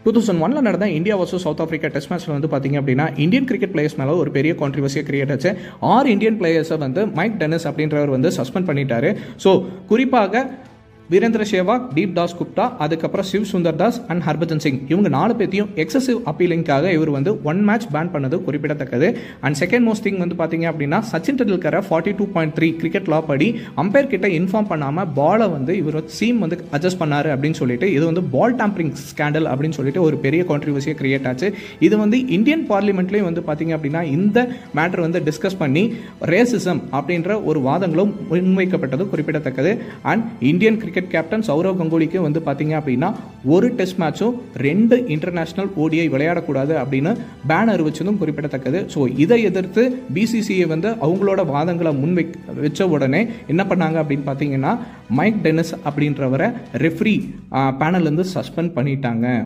two thousand ஒன்ல நடந்த India versus South Africa test மேட்ச்ல வந்து பார்த்தீங்க அப்படின்னா இந்தியன் கிரிக்கெட் பிளேயர்ஸ் மேலே ஒரு பெரிய கான்ட்ரிவர்சியை கிரியேட் ஆச்சு ஆறு இந்தியன் பிளேயர்ஸை வந்து மைக் டென்னிஸ் அப்படின்றவர் வந்து சஸ்பெண்ட் பண்ணிட்டாரு ஸோ குறிப்பாக வீரேந்திர சேவாக் தீப் தாஸ் குப்தா அதுக்கப்புறம் சிவ் சுந்தர் தாஸ் அண்ட் ஹர்பஜன் சிங் இவங்க நாலு பேர்த்தையும் எக்ஸசிவ் அப்பீலிங்காக இவர் வந்து ஒன் மேட்ச் பேன் பண்ணது குறிப்பிடத்தக்கது அண்ட் செகண்ட் மோஸ்ட் திங் வந்து பார்த்தீங்க அப்படின்னா சச்சின் டெண்டுல்கரை forty two point three cricket law படி அம்பையர் கிட்ட இன்ஃபார்ம் பண்ணாமல் பாலை வந்து இவர் சீம் வந்து அட்ஜஸ்ட் பண்ணாரு அப்படின்னு சொல்லிட்டு இது வந்து பால் டாம்பரிங் ஸ்கேண்டல் அப்படின்னு சொல்லிட்டு ஒரு பெரிய கான்ட்ரிவர்சியை கிரியேட் ஆச்சு இது வந்து இந்தியன் பார்லிமெண்ட்லேயும் வந்து பார்த்தீங்க அப்படின்னா இந்த மேட்டர் வந்து டிஸ்கஸ் பண்ணி ரேசிசம் அப்படின்ற ஒரு வாதங்களும் முன்வைக்கப்பட்டது குறிப்பிடத்தக்கது and Indian cricket captain Sourav கங்குலிக்கு வந்து பார்த்தீங்க அப்படின்னா ஒரு டெஸ்ட் மேட்சும் ரெண்டு இன்டர்நேஷனல் ஓடிஐ விளையாடக்கூடாது அப்படின்னு பேன் அறிவிச்சதும் குறிப்பிடத்தக்கது ஸோ இதை எதிர்த்து பிசிசிஐ வந்து அவங்களோட வாதங்களை முன்வை வச்ச உடனே என்ன பண்ணாங்க அப்படின்னு பார்த்தீங்கன்னா மைக் டென்னிஸ் அப்படின்றவரை ரெஃப்ரி பேனல்லேருந்து சஸ்பெண்ட் பண்ணிட்டாங்க